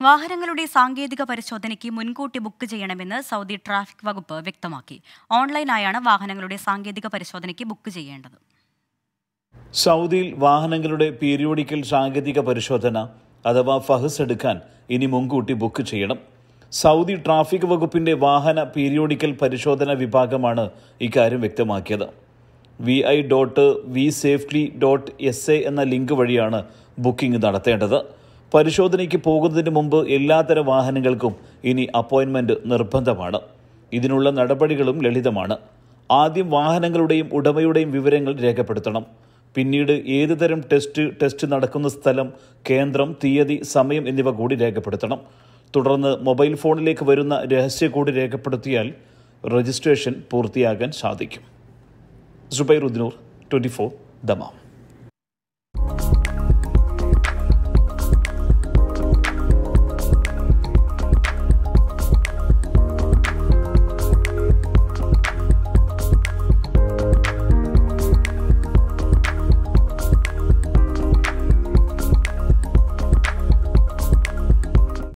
വാഹനങ്ങളുടെ സാങ്കേതിക പരിശോധനയ്ക്ക് മുൻകൂട്ടി ബുക്ക് ചെയ്യണമെന്ന് സൗദി ട്രാഫിക് വകുപ്പ് വ്യക്തമാക്കി ഓൺലൈനായാണ് വാഹനങ്ങളുടെ സാങ്കേതിക പരിശോധനയ്ക്ക് ബുക്ക് ചെയ്യേണ്ടത് സൗദിയിൽ വാഹനങ്ങളുടെ പീരിയോഡിക്കൽ സാങ്കേതിക പരിശോധന അഥവാ ഫഹസ് എടുക്കാൻ ഇനി മുൻകൂട്ടി ബുക്ക് ചെയ്യണം സൗദി ട്രാഫിക് വകുപ്പിന്റെ വാഹന പീരിയോഡിക്കൽ പരിശോധന വിഭാഗമാണ് ഇക്കാര്യം വ്യക്തമാക്കിയത് V I dot V safety dot S A എന്ന ലിങ്ക് വഴിയാണ് ബുക്കിംഗ് നടത്തേണ്ടത് പരിശോധനയ്ക്ക് പോകുന്നതിന് മുമ്പ് എല്ലാത്തര വാഹനങ്ങൾക്കും ഇനി അപ്പോയിൻമെന്റ് നിർബന്ധമാണ് ഇതിനുള്ള നടപടികളും ലളിതമാണ് ആദ്യം വാഹനങ്ങളുടെയും ഉടമയുടെയും വിവരങ്ങൾ രേഖപ്പെടുത്തണം പിന്നീട് ഏത് തരം ടെസ്റ്റ് ടെസ്റ്റ് നടക്കുന്ന സ്ഥലം കേന്ദ്രം തീയതി സമയം എന്നിവ കൂടി രേഖപ്പെടുത്തണം തുടർന്ന് മൊബൈൽ ഫോണിലേക്ക് വരുന്ന രഹസ്യ കോഡ് രേഖപ്പെടുത്തിയാൽ രജിസ്ട്രേഷൻ പൂർത്തിയാകാൻ സാധിക്കും സുബൈർ ഉദ്നൂർ ട്വൻറ്റി ഫോർ ദമാം